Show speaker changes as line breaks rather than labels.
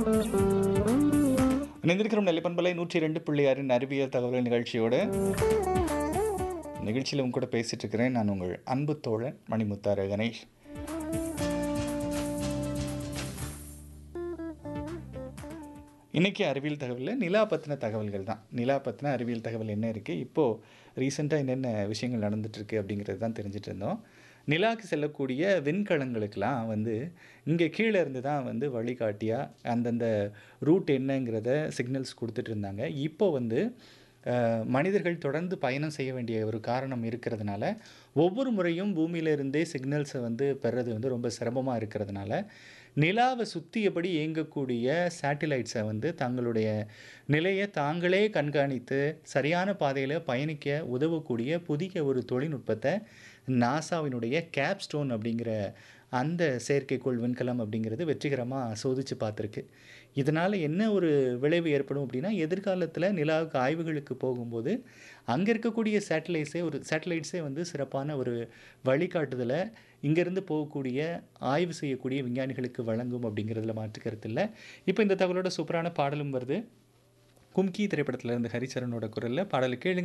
இணைந்திருக்கிறோம் நெல்லிப்பண்பலை நூற்றி ரெண்டு பிள்ளையாரின் அறிவியல் தகவல் நிகழ்ச்சியோடு நிகழ்ச்சியில் உங்க கூட பேசிட்டு இருக்கிறேன் நான் உங்கள் அன்பு தோழன் மணிமுத்தாறு கணேஷ் இன்னைக்கு அறிவியல் தகவலில் நிலா பற்றின தகவல்கள் தான் நிலா பற்றின அறிவியல் தகவல் என்ன இருக்குது இப்போது ரீசெண்டாக என்னென்ன விஷயங்கள் நடந்துட்டு இருக்கு அப்படிங்கிறது தான் தெரிஞ்சுட்டு இருந்தோம் நிலாக்கு செல்லக்கூடிய விண்கலங்களுக்கெல்லாம் வந்து இங்கே கீழே இருந்து தான் வந்து வழிகாட்டியாக அந்தந்த ரூட் என்னங்கிறத சிக்னல்ஸ் கொடுத்துட்டு இருந்தாங்க இப்போ வந்து அஹ், மனிதர்கள் தொடர்ந்து பயணம் செய்ய வேண்டிய ஒரு காரணம் இருக்கிறதுனால ஒவ்வொரு முறையும் பூமியிலிருந்தே சிக்னல்ஸை வந்து பெறது வந்து ரொம்ப சிரமமாக இருக்கிறதுனால நிலாவை சுற்றியபடி இயங்கக்கூடிய சேட்டிலைட்ஸை வந்து தங்களுடைய நிலையை தாங்களே கண்காணித்து சரியான பாதையில் பயணிக்க உதவக்கூடிய புதிய ஒரு தொழில்நுட்பத்தை நாசாவினுடைய கேப்ஸ்டோன் அப்படிங்கிற அந்த செயற்கைக்கோள் விண்கலம் அப்படிங்கிறது வெற்றிகரமாக சோதித்து பார்த்துருக்கு இதனால் என்ன ஒரு விளைவு ஏற்படும் அப்படின்னா எதிர்காலத்தில் நிலாவுக்கு ஆய்வுகளுக்கு போகும்போது அங்கே இருக்கக்கூடிய சேட்டலைட்ஸே ஒரு சேட்டலைட்ஸே வந்து சிறப்பான ஒரு வழிகாட்டுதலை இங்கேருந்து போகக்கூடிய ஆய்வு செய்யக்கூடிய விஞ்ஞானிகளுக்கு வழங்கும் அப்படிங்கிறதுல மாற்று கருத்து இல்லை இப்போ இந்த தகவலோட சூப்பரான பாடலும் வருது கும்கி திரைப்படத்தில் இருந்து ஹரிச்சரனோட குரலில் பாடலை கேளுங்க